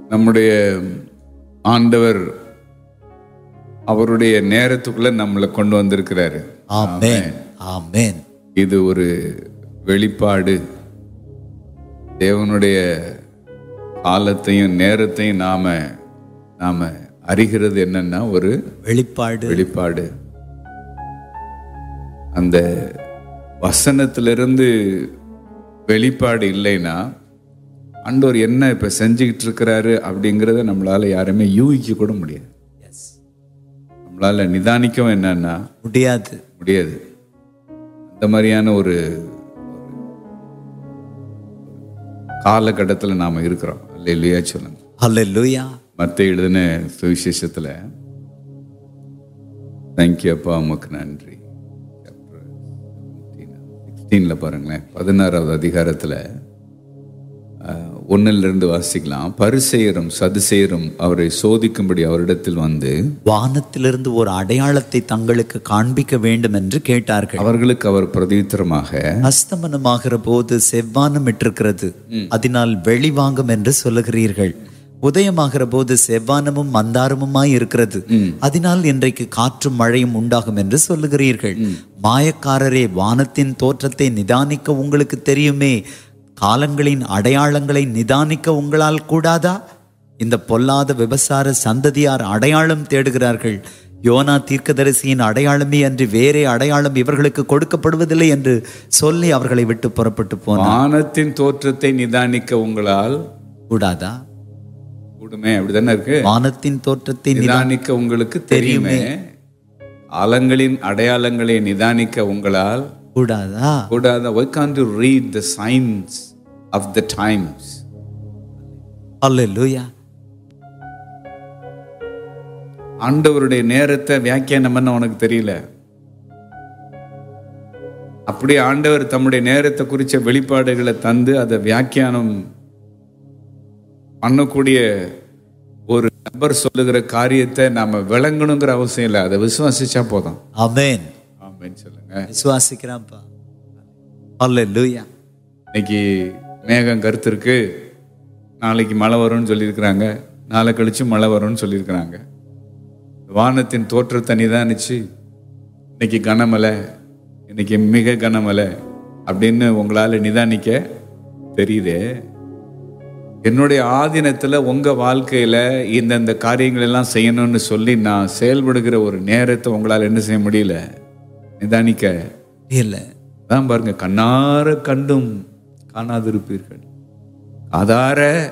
நம்முடைய ஆண்டவர் அவருடைய நேரத்துக்குள்ள நம்மளை கொண்டு வந்திருக்கிறாரு ஆமென் ஆமென் இது ஒரு வெளிப்பாடு தேவனுடைய காலத்தையும் நேரத்தையும் நாம நாம அறிகிறது என்னன்னா ஒரு வெளிப்பாடு வெளிப்பாடு அந்த வசனத்திலிருந்து வெளிப்பாடு இல்லைன்னா ஆண்டவர் என்ன இப்ப செஞ்சுக்கிட்டு இருக்கிறாரு அப்படிங்கிறத நம்மளால யாருமே யூகிக்க கூட முடியாது Yes. நம்மளால நிதானிக்கவும் என்னன்னா முடியாது முடியாது அந்த மாதிரியான ஒரு காலகட்டத்தில் நாம இருக்கிறோம் அல்ல இல்லையா சொல்லுங்க ஹalleluya மற்ற எழுதின சுவிசேஷத்தில் தேங்க்யூ அப்பா உமக்கு நன்றி சிக்ஸ்டீனில் பாருங்களேன் பதினாறாவது அதிகாரத்தில் ஒன்னிலிருந்து வாசிக்கலாம் பரிசெயரும் சதுசெயரும் அவரை சோதிக்கும்படி அவரிடத்தில் வந்து வானத்திலிருந்து ஒரு அடையாளத்தை தங்களுக்கு காண்பிக்க வேண்டும் என்று கேட்டார்கள் அவர்களுக்கு அவர் பிரதித்திரமாக அஸ்தமனமாகிற போது செவ்வானம் இட்டிருக்கிறது அதனால் வெளிவாங்கும் என்று சொல்லுகிறீர்கள் உதயமாகிற போது செவ்வானமும் மந்தாரமுமாய் இருக்கிறது அதனால் இன்றைக்கு காற்றும் மழையும் உண்டாகும் என்று சொல்லுகிறீர்கள் மாயக்காரரே வானத்தின் தோற்றத்தை நிதானிக்க உங்களுக்கு தெரியுமே காலங்களின் அடையாளங்களை நிதானிக்க உங்களால் கூடாதா இந்த பொல்லாத விபசார சந்ததியார் அடையாளம் தேடுகிறார்கள் யோனா தீர்க்கதரிசியின் அடையாளமே அன்றி வேறே அடையாளம் இவர்களுக்கு கொடுக்கப்படுவதில்லை என்று சொல்லி அவர்களை விட்டு புறப்பட்டு போனார் வானத்தின் தோற்றத்தை நிதானிக்க உங்களால் கூடாதா கூடுமே அப்படிதானே இருக்கு வானத்தின் தோற்றத்தை நிதா- நிதானிக்க உங்களுக்கு தெரியுமே அலங்களின் அடையாளங்களை நிதானிக்க உங்களால் கூடாதா கூடாத why can to read the signs of the times hallelujah ஆண்டவருடைய நேரத்தை வியாக்கியானம் பண்ண உனக்கு தெரியல அப்படியே ஆண்டவர் தம்முடைய நேரத்தை குறித்த வெளிப்பாடுகளை தந்து அதை வியாக்கியானம் பண்ணக்கூடிய ஒரு நபர் சொல்லுகிற காரியத்தை நாம விளங்கணுங்கிற அவசியம் இல்லை அதை விசுவாசிச்சா போதும் ஆமென் ஆமென்னு சொல்லுங்க விசுவாசிக்கிறான்ப்பா அல்லேலூயா இன்னைக்கு மேகம் கருத்து இருக்கு நாளைக்கு மழை வரும்னு சொல்லியிருக்கிறாங்க நாளை கழிச்சு மழை வரும்னு சொல்லியிருக்கிறாங்க வானத்தின் தோற்றத்தை நிதானிச்சு இன்னைக்கு கனமழை இன்னைக்கு மிக கனமழை அப்படின்னு உங்களால நிதானிக்க தெரியுதே என்னுடைய ஆதீனத்துல உங்க வாழ்க்கையில இந்தந்த காரியங்கள் எல்லாம் செய்யணும்னு சொல்லி நான் செயல்படுகிற ஒரு நேரத்தை உங்களால என்ன செய்ய முடியல நிதானிக்க இல்ல அதான் பாருங்க கண்ணார கண்டும் காணாதிருப்பீர்கள் காதார